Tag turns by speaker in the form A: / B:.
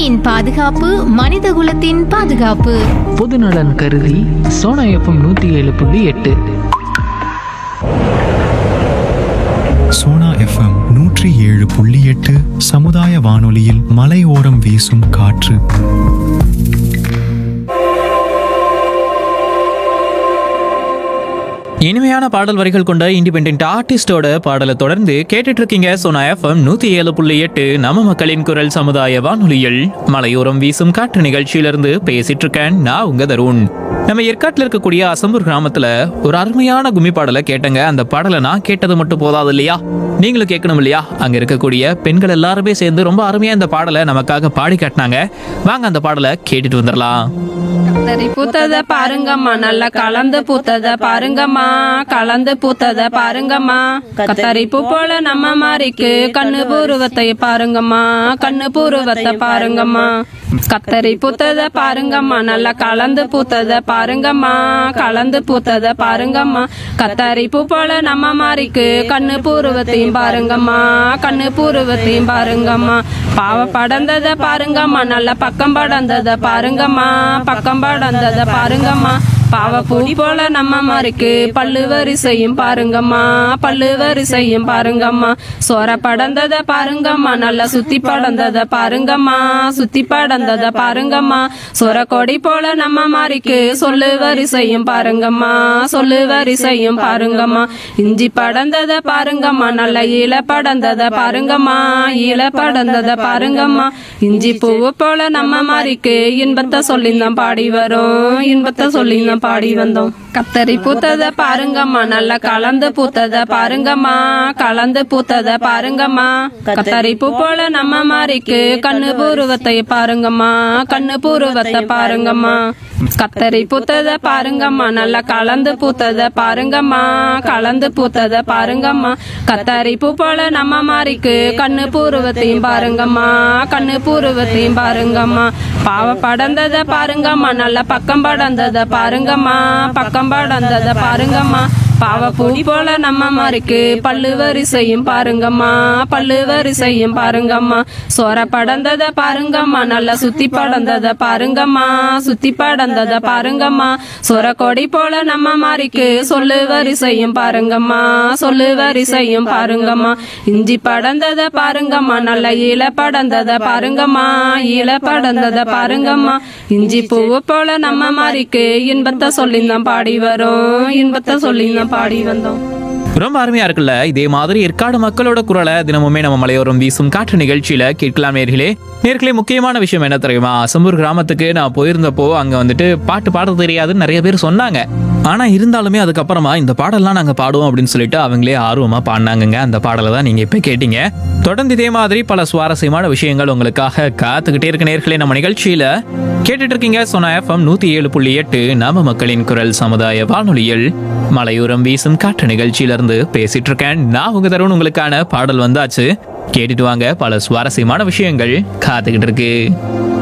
A: பூமியின் பாதுகாப்பு மனிதகுலத்தின் பாதுகாப்பு
B: பொதுநலன் கருதி சோனா எஃப்எம் நூற்றி ஏழு புள்ளி எட்டு
C: சோனா எஃப்எம் நூற்றி ஏழு புள்ளி எட்டு சமுதாய வானொலியில் மலையோரம் வீசும் காற்று
D: இனிமையான பாடல் வரிகள் கொண்ட இண்டிபெண்ட் ஆர்டிஸ்டோட பாடலை தொடர்ந்து கேட்டுட்டு இருக்கீங்க சோனா எஃப்எம் நூத்தி ஏழு புள்ளி எட்டு நம்ம மக்களின் குரல் சமுதாய வானொலியில் மலையோரம் வீசும் காற்று நிகழ்ச்சியிலிருந்து பேசிட்டு இருக்கேன் நான் உங்க தருண் நம்ம ஏற்காட்டில் இருக்கக்கூடிய அசம்பூர் கிராமத்துல ஒரு அருமையான கும்மி பாடலை கேட்டங்க அந்த பாடலை நான் கேட்டது மட்டும் போதாது இல்லையா நீங்களும் கேட்கணும் இல்லையா அங்க இருக்கக்கூடிய பெண்கள் எல்லாருமே சேர்ந்து ரொம்ப அருமையா இந்த பாடலை நமக்காக பாடி காட்டினாங்க வாங்க அந்த பாடலை கேட்டுட்டு வந்துடலாம்
E: கத்தரி பூத்தத பாருங்கம்மா நல்லா கலந்து பூத்தத பாருங்கம்மா கலந்து பூத்தத பாருங்கம்மா கத்தரி பூ போல நம்ம மாறிக்கு கண்ணு பூருவத்தை பாருங்கம்மா கண்ணு பூருவத்தை பாருங்கம்மா கத்தரி பூத்தத பாருங்கம்மா நல்லா கலந்து பூத்தத பாருங்கம்மா கலந்து பூத்தத பாருங்கம்மா கத்தரி பூ போல நம்ம மாறிக்கு கண்ணு பூருவத்தையும் பாருங்கம்மா கண்ணு பூருவத்தையும் பாருங்கம்மா பாவ படந்தத பாருங்கம்மா நல்ல பக்கம் படந்தத பாருங்கம்மா பக்கம் படந்தத பாருங்கம்மா பாவ பூ போல நம்ம மாறிக்கு பல்லு வரிசையும் பாருங்கம்மா பல்லு வரிசையும் பாருங்கம்மா சோர படந்தத பாருங்கம்மா நல்லா சுத்தி படந்தத பாருங்கம்மா சுத்தி படந்தத பாருங்கம்மா சோர கொடி போல நம்ம மாறிக்கு சொல்லு வரிசையும் பாருங்கம்மா சொல்லு வரிசையும் பாருங்கம்மா இஞ்சி படந்தத பாருங்கம்மா நல்ல ஈல படந்தத பாருங்கம்மா ஈல படந்தத பாருங்கம்மா இஞ்சி பூவு போல நம்ம மாறிக்கு இன்பத்தை சொல்லிந்தான் பாடி வரும் இன்பத்தை சொல்லிந்தான் பாடி வந்தோம் கத்தரி பூத்தத பாருங்கம்மா நல்லா கலந்து பூத்தத பாருங்கம்மா கலந்து பூத்தத பாருங்கம்மா கத்தரி பூ போல நம்ம மாறிக்கு கண்ணு பூருவத்தை பாருங்கம்மா கண்ணு பூருவத்தை பாருங்கம்மா கத்தரி பூத்தத பாருங்கம்மா நல்லா கலந்து பூத்தத பாருங்கம்மா கலந்து பூத்தத பாருங்கம்மா கத்தரி பூ போல நம்ம மாறிக்கு கண்ணு பூருவத்தையும் பாருங்கம்மா கண்ணு பூருவத்தையும் பாருங்கம்மா பாவ படந்தத பாருங்கம்மா நல்ல பக்கம் படந்தத பாருங்கம்மா பக்கம் படந்தத பாருங்கம்மா பாவ பூ போல நம்ம மாறிக்கு பல்லு வரிசையும் பாருங்கம்மா பல்லு வரிசையும் பாருங்கம்மா சோர படந்தத பாருங்கம்மா நல்லா சுத்தி படந்தத பாருங்கம்மா சுத்தி படந்தத பாருங்கம்மா சோர கொடி போல நம்ம மாறிக்கு சொல்லு வரிசையும் பாருங்கம்மா சொல்லு வரிசையும் பாருங்கம்மா இஞ்சி படந்தத பாருங்கம்மா நல்ல ஈல படந்தத பாருங்கம்மா ஈல படந்தத பாருங்கம்மா இஞ்சி பூவு போல நம்ம மாறிக்கு இன்பத்தை சொல்லிந்தான் பாடி வரும் இன்பத்தை சொல்லிந்தான் பாடி வந்தோம்
D: ரொம்ப அருமையா இருக்குல்ல இதே மாதிரி ஏற்காடு மக்களோட குரலை தினமுமே நம்ம மலையோரம் வீசும் காற்று நிகழ்ச்சியில கேட்கலாம் நேர்களே நேர்களே முக்கியமான விஷயம் என்ன தெரியுமா அசம்பூர் கிராமத்துக்கு நான் போயிருந்தப்போ அங்க வந்துட்டு பாட்டு பாட தெரியாதுன்னு நிறைய பேர் சொன்னாங்க ஆனா இருந்தாலுமே அதுக்கப்புறமா இந்த பாடல்லாம் நாங்க பாடுவோம் அப்படின்னு சொல்லிட்டு அவங்களே ஆர்வமா பாடினாங்கங்க அந்த பாடலை தான் நீங்க இப்ப கேட்டீங்க தொடர்ந்து இதே மாதிரி பல சுவாரஸ்யமான விஷயங்கள் உங்களுக்காக காத்துக்கிட்டே இருக்க நேர்களே நம்ம நிகழ்ச்சியில கேட்டுட்டு இருக்கீங்க சொன்ன எஃப்எம் நூத்தி ஏழு புள்ளி எட்டு நாம மக்களின் குரல் சமுதாய வானொலியில் மலையோரம் வீசும் காற்று நிகழ்ச்சியிலிருந்து பேசிட்டு இருக்கேன் நான் உங்க தருண் உங்களுக்கான பாடல் வந்தாச்சு கேட்டுட்டு வாங்க பல சுவாரஸ்யமான விஷயங்கள் காத்துக்கிட்டு இருக்கு